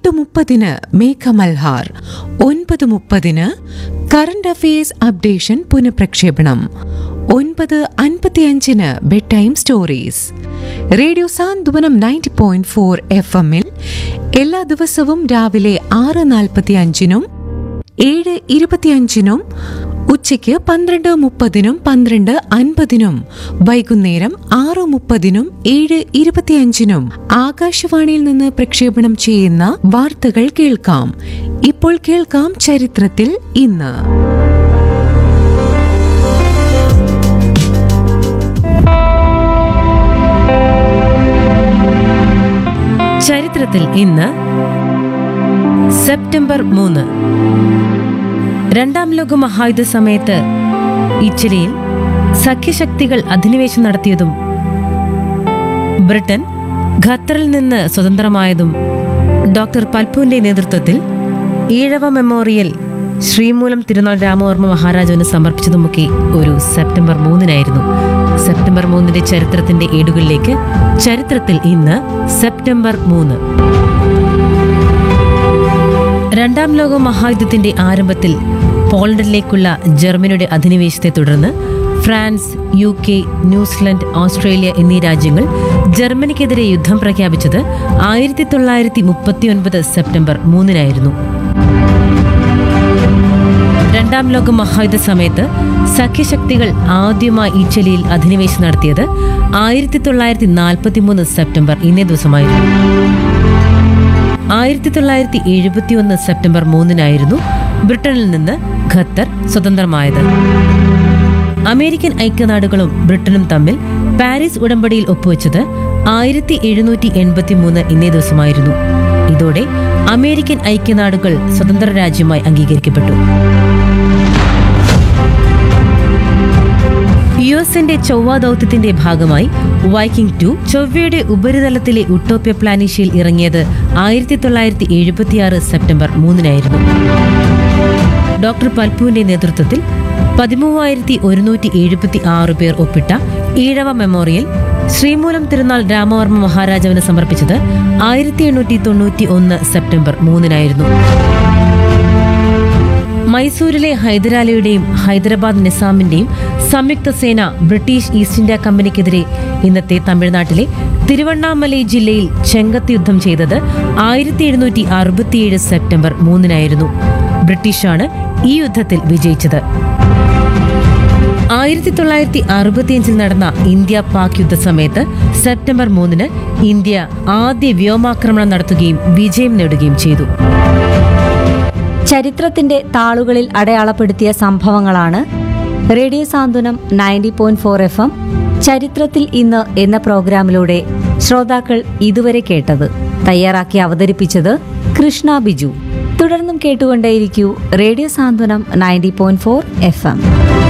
എട്ട് മുപ്പതിന് മേഘമൽഹാർ ഒൻപത് മുപ്പതിന് കറണ്ട് അഫയേഴ്സ് അപ്ഡേഷൻ പുനഃപ്രക്ഷേപണം ഒൻപത് അൻപത്തിയഞ്ചിന് bed time stories radio Santhwanam ninety point four F എമ്മിൽ എല്ലാ ദിവസവും രാവിലെ ആറ് നാൽപ്പത്തി അഞ്ചിനും ഏഴ് ഇരുപത്തിയഞ്ചിനും ഉച്ചയ്ക്ക് പന്ത്രണ്ട് മുപ്പതിനും പന്ത്രണ്ട് അൻപതിനും വൈകുന്നേരം ആറ് മുപ്പതിനും ഏഴ് ഇരുപത്തിയഞ്ചിനും ആകാശവാണിയിൽ നിന്ന് പ്രക്ഷേപണം ചെയ്യുന്ന വാർത്തകൾ കേൾക്കാം ഇപ്പോൾ കേൾക്കാം ചരിത്രത്തിൽ ഇന്ന് ചരിത്രത്തിൽ ഇന്ന് സെപ്റ്റംബർ മൂന്ന് രണ്ടാം ലോക മഹായുദ്ധ സമയത്ത് ഇറ്റലിയിൽ സഖ്യശക്തികൾ അധിനിവേശം നടത്തിയതും ബ്രിട്ടൻ ഖത്തറിൽ നിന്ന് സ്വതന്ത്രമായതും ഡോക്ടർ പൽപുവിന്റെ നേതൃത്വത്തിൽ ഈഴവ മെമ്മോറിയൽ ശ്രീമൂലം തിരുനാൾ രാമവർമ്മ മഹാരാജാവിന് സമർപ്പിച്ചതുമൊക്കെ ഒരു സെപ്റ്റംബർ മൂന്നിനായിരുന്നു സെപ്റ്റംബർ മൂന്നിന്റെ ചരിത്രത്തിന്റെ ഏടുകളിലേക്ക് ചരിത്രത്തിൽ ഇന്ന് സെപ്റ്റംബർ മൂന്ന് രണ്ടാം ലോക മഹായുദ്ധത്തിന്റെ ആരംഭത്തിൽ പോളണ്ടിലേക്കുള്ള ജർമ്മനിയുടെ അധിനിവേശത്തെ തുടർന്ന് France U K New Zealand Australia എന്നീ രാജ്യങ്ങൾ ജർമ്മനിക്കെതിരെ യുദ്ധം പ്രഖ്യാപിച്ചത് ആയിരത്തി തൊള്ളായിരത്തി മുപ്പത്തിയൊൻപത് സെപ്റ്റംബർ മൂന്നിനായിരുന്നു രണ്ടാം ലോക മഹായുദ്ധ സമയത്ത് സഖ്യശക്തികൾ ആദ്യമായി ഇറ്റലിയിൽ അധിനിവേശം നടത്തിയത് ആയിരത്തി തൊള്ളായിരത്തി നാൽപ്പത്തി മൂന്ന് സെപ്റ്റംബർ ഇന്നേ ദിവസമായിരുന്നു ആയിരത്തി തൊള്ളായിരത്തി എഴുപത്തിയൊന്ന് സെപ്റ്റംബർ മൂന്നിനായിരുന്നു ബ്രിട്ടനിൽ നിന്ന് ഖത്തർ സ്വതന്ത്രമായത് അമേരിക്കൻ ഐക്യനാടുകളും ബ്രിട്ടനും തമ്മിൽ പാരീസ് ഉടമ്പടിയിൽ ഒപ്പുവെച്ചത് ആയിരത്തി എഴുന്നൂറ്റി എൺപത്തി മൂന്ന് ഇന്നേ ദിവസമായിരുന്നു ഇതോടെ അമേരിക്കൻ ഐക്യനാടുകൾ സ്വതന്ത്ര രാജ്യമായി അംഗീകരിക്കപ്പെട്ടു യു എസിന്റെ ചൊവ്വ ദൗത്യത്തിന്റെ ഭാഗമായി വൈക്കിംഗ് ടു ചൊവ്വയുടെ ഉപരിതലത്തിലെ ഉട്ടോപ്യ പ്ലാനിഷ്യയിൽ ഇറങ്ങിയത് ആയിരത്തി തൊള്ളായിരത്തി എഴുപത്തിയാറ് സെപ്റ്റംബർ മൂന്നിനായിരുന്നു ഡോക്ടർ പൽപുവിന്റെ നേതൃത്വത്തിൽ പതിമൂവായിരത്തി ഒരുന്നൂറ്റി എഴുപത്തി ആറ് പേർ ഒപ്പിട്ട ഈഴവ മെമ്മോറിയൽ ശ്രീമൂലം തിരുനാൾ രാമവർമ്മ മഹാരാജാവിന് സമർപ്പിച്ചത് ആയിരത്തി എണ്ണൂറ്റി തൊണ്ണൂറ്റി ഒന്ന് സെപ്റ്റംബർ മൂന്നിനായിരുന്നു മൈസൂരിലെ ഹൈദരാലിയുടെയും ഹൈദരാബാദ് നിസാമിന്റെയും സംയുക്ത സേന ബ്രിട്ടീഷ് ഈസ്റ്റ് ഇന്ത്യ കമ്പനിക്കെതിരെ ഇന്നത്തെ തമിഴ്നാട്ടിലെ തിരുവണ്ണാമലൈ ജില്ലയിൽ ചെങ്കത്ത് യുദ്ധം ചെയ്തത് ആയിരത്തി എഴുന്നൂറ്റി അറുപത്തിയേഴ് സെപ്റ്റംബർ മൂന്നിനായിരുന്നു ബ്രിട്ടീഷാണ് ഈ യുദ്ധത്തിൽ വിജയിച്ചത് ആയിരത്തി തൊള്ളായിരത്തി അറുപത്തിയഞ്ചിൽ നടന്ന ഇന്ത്യ പാക് യുദ്ധസമയത്ത് സെപ്റ്റംബർ മൂന്നിന് ഇന്ത്യ ആദ്യ വ്യോമാക്രമണം നടത്തുകയും വിജയം നേടുകയും ചെയ്തു ചരിത്രത്തിന്റെ താളുകളിൽ അടയാളപ്പെടുത്തിയ സംഭവങ്ങളാണ് radio Santhwanam ninety point four F M ചരിത്രത്തിൽ ഇന്ന് എന്ന പ്രോഗ്രാമിലൂടെ ശ്രോതാക്കൾ ഇതുവരെ കേട്ടത് തയ്യാറാക്കി അവതരിപ്പിച്ചത് കൃഷ്ണ ബിജു തുടർന്നും കേട്ടുകൊണ്ടേയിരിക്കൂ radio Santhwanam ninety point four F M